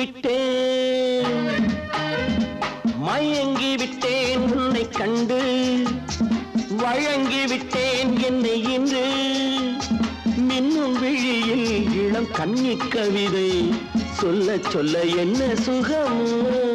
விட்டேன் மயங்கி விட்டேன் உன்னை கண்டு வழங்கி விட்டேன் என்னை இன்று மின்னும் விழியில் இளம் கன்னி கவிதை சொல்ல சொல்ல என்ன சுகம்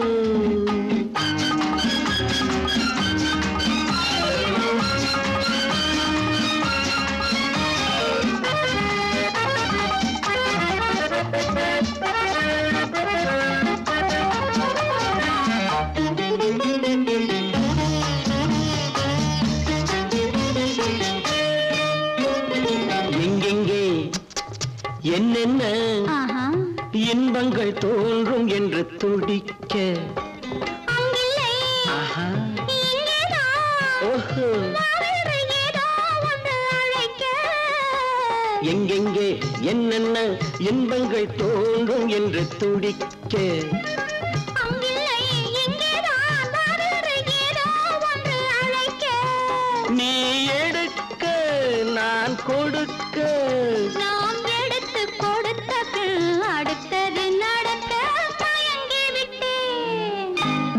எங்கெங்கே என்னென்ன ஆஹா இன்பங்கள் தோன்றும் என்று துடிக்க அங்கில்லை ஆஹா இங்கேதான் ஓஹோ வேறு ஏதோ ஒன்று அழைக்க எங்கெங்கே என்னென்ன இன்பங்கள் தோன்றும் என்று துடிக்க அங்கில்லை இங்கேதான் வேறு ஏதோ ஒன்று அழைக்க நீ எடுக்க நான் கொடுக்க நாம் எடுத்து கொடுத்த பின் அடுத்தது நடக்க மயங்கி விட்டேன்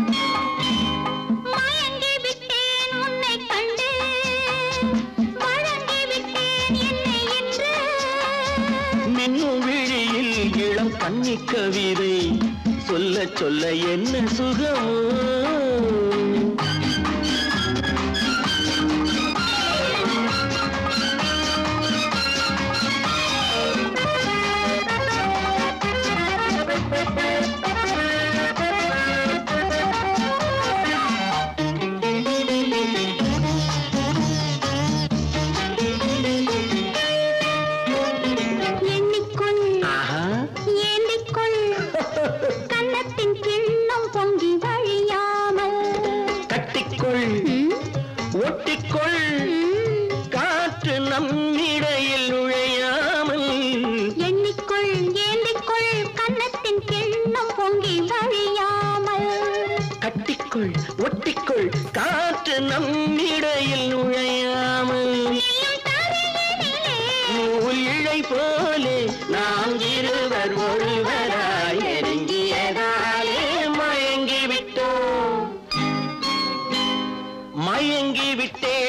மயங்கி விட்டேன் உன்னை கண்டு வழங்கி விட்டேன் என்னை என்று மின்னும் விழியில் இளம் கன்னி கவிதை சொல்ல சொல்ல என்ன சுகமோ எண்ணிக்கொள் ஆஹா ஏந்திக்கொள் கன்னத்தின் கிண்ணம் பொங்கி வழியாமல் கட்டிக்கொள் ம், ஒட்டிக்கொள் ம். காற்று நம்மிடையில் நுழையாமல் எண்ணிக்கொள் ஏந்திக்கொள் கன்னத்தின் கிண்ணம் பொங்கி வழியாமல் கட்டிக்கொள் ஒட்டிக்கொள் காற்று நம்மிடையில் நுழையாமல் நீயும் தரையினிலே நூல் இழை போலே நாம் இருவர் ஒருவராய் நெருங்கியதாலே மயங்கி விட்டோம் மயங்கி விட்டேன்